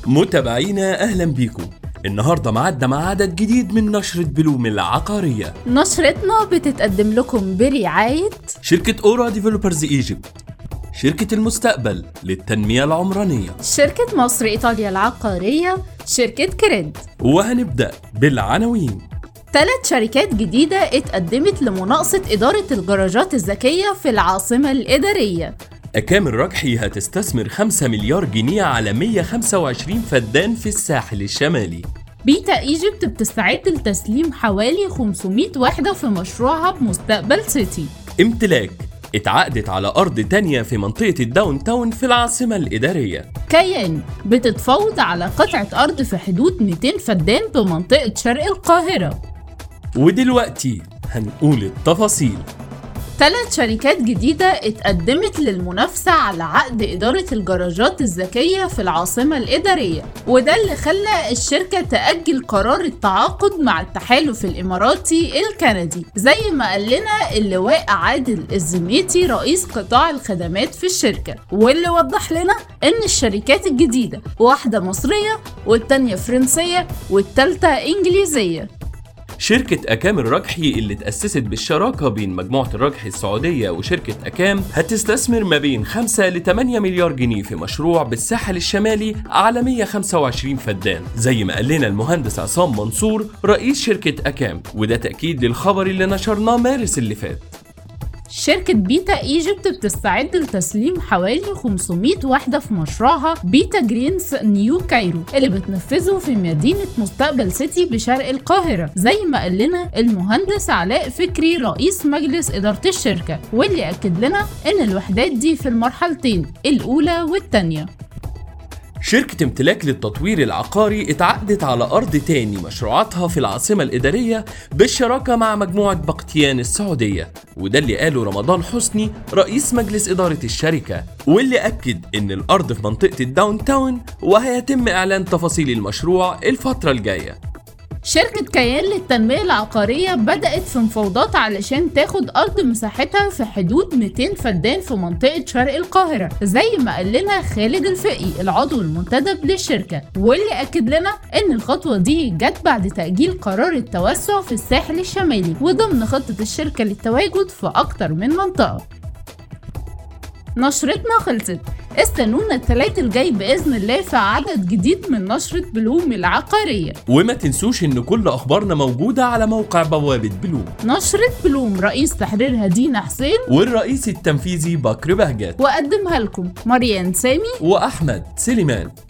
متابعينا اهلا بيكم النهارده معدنا مع عدد جديد من نشرة بلوم العقارية نشرتنا بتتقدم لكم برعاية شركة اورا ديفلوبرز ايجيبت شركة المستقبل للتنمية العمرانية شركة مصر إيطاليا العقارية شركة كريد وهنبدأ بالعناوين ثلاث شركات جديدة اتقدمت لمناقصة إدارة الجراجات الذكية في العاصمة الإدارية أكام الرجحي هتستثمر 5 مليار جنيه على 125 فدان في الساحل الشمالي بيتا ايجيبت بتستعد لتسليم حوالي 500 وحدة في مشروعها بمستقبل سيتي امتلاك اتعقدت على أرض تانية في منطقة الداون تاون في العاصمة الإدارية كيان بتتفاوض على قطعة أرض في حدود 200 فدان بمنطقة شرق القاهرة ودلوقتي هنقول التفاصيل ثلاث شركات جديدة اتقدمت للمنافسة على عقد إدارة الجراجات الذكية في العاصمة الإدارية وده اللي خلى الشركة تأجل قرار التعاقد مع التحالف الإماراتي الكندي زي ما قال لنا اللواء عادل الزميتي رئيس قطاع الخدمات في الشركة واللي وضح لنا إن الشركات الجديدة واحدة مصرية والتانية فرنسية والتالتة إنجليزية شركة أكام الرجحي اللي تأسست بالشراكة بين مجموعة الرجحي السعودية وشركة أكام هتستثمر ما بين 5 ل 8 مليار جنيه في مشروع بالساحل الشمالي على 125 فدان زي ما قال لنا المهندس عصام منصور رئيس شركة أكام وده تأكيد للخبر اللي نشرناه مارس اللي فات شركة بيتا ايجيبت بتستعد لتسليم حوالي 500 وحدة في مشروعها بيتا جرينز نيو كايرو اللي بتنفذه في مدينة مستقبل سيتي بشرق القاهرة زي ما قال لنا المهندس علاء فكري رئيس مجلس إدارة الشركة واللي أكد لنا إن الوحدات دي في المرحلتين الأولى والتانية شركة امتلاك للتطوير العقاري اتعقدت على أرض تاني مشروعاتها في العاصمة الإدارية بالشراكة مع مجموعة بقتيان السعودية وده اللي قاله رمضان حسني رئيس مجلس إدارة الشركة واللي أكد إن الأرض في منطقة الداون تاون وهيتم إعلان تفاصيل المشروع الفترة الجاية شركة كيان للتنمية العقارية بدأت في مفاوضات علشان تاخد أرض مساحتها في حدود 200 فدان في منطقة شرق القاهرة زي ما قال لنا خالد الفقي العضو المنتدب للشركة واللي أكد لنا إن الخطوة دي جت بعد تأجيل قرار التوسع في الساحل الشمالي وضمن خطة الشركة للتواجد في أكتر من منطقة نشرتنا خلصت استنونا الثلاث الجاي بإذن الله في عدد جديد من نشرة بلوم العقارية وما تنسوش إن كل أخبارنا موجودة على موقع بوابة بلوم نشرة بلوم رئيس تحريرها دينا حسين والرئيس التنفيذي بكر بهجت وأقدمها لكم مريان سامي وأحمد سليمان